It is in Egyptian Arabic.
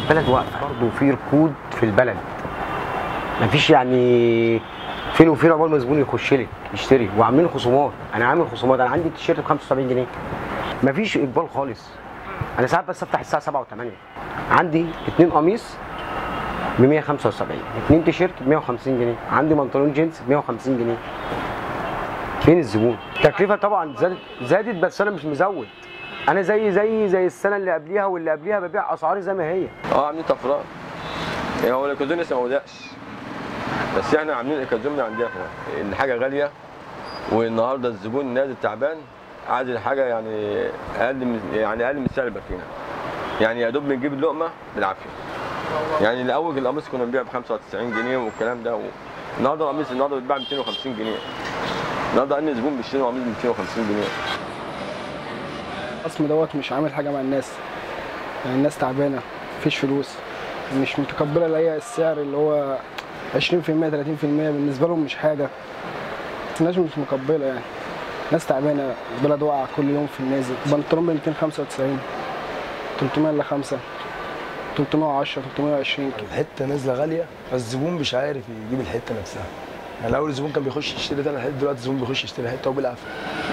البلد واقفه برضه في ركود في البلد مفيش يعني فين وفين عقبال ما زبون يخش لك يشتري وعاملين خصومات انا عامل خصومات انا عندي التيشيرت ب 75 جنيه مفيش اقبال خالص انا ساعات بس افتح الساعه 7 و8 عندي اتنين قميص ب 175 اتنين تيشيرت ب 150 جنيه عندي بنطلون جينز ب 150 جنيه فين الزبون التكلفه طبعا زادت زادت بس انا مش مزود انا زي زي زي السنه اللي قبليها واللي قبليها ببيع اسعاري زي ما هي اه عاملين طفرات يعني هو الاكاديمي لسه ما بداش بس احنا عاملين الاكاديمي من عندنا احنا الحاجه غاليه والنهارده الزبون نازل تعبان عايز الحاجه يعني اقل من يعني اقل من السعر اللي فينا يعني يا دوب بنجيب اللقمه بالعافيه يعني الاول القميص كنا بنبيع ب 95 جنيه والكلام ده و... النهارده القميص النهارده بيتباع ب 250 جنيه النهارده ان زبون بيشتري قميص ب 250 جنيه الخصم دوت مش عامل حاجه مع الناس يعني الناس تعبانه مفيش فلوس مش متقبله لاي السعر اللي هو 20% 30% بالنسبه لهم مش حاجه الناس مش متقبله يعني ناس تعبانه البلد واقعه كل يوم في النازل بنطلون ب 295 300 الا 5 310 320 كده الحته نازله غاليه فالزبون مش عارف يجيب الحته نفسها يعني الاول الزبون كان بيخش يشتري ده لحد دلوقتي الزبون بيخش يشتري حته وبالعافيه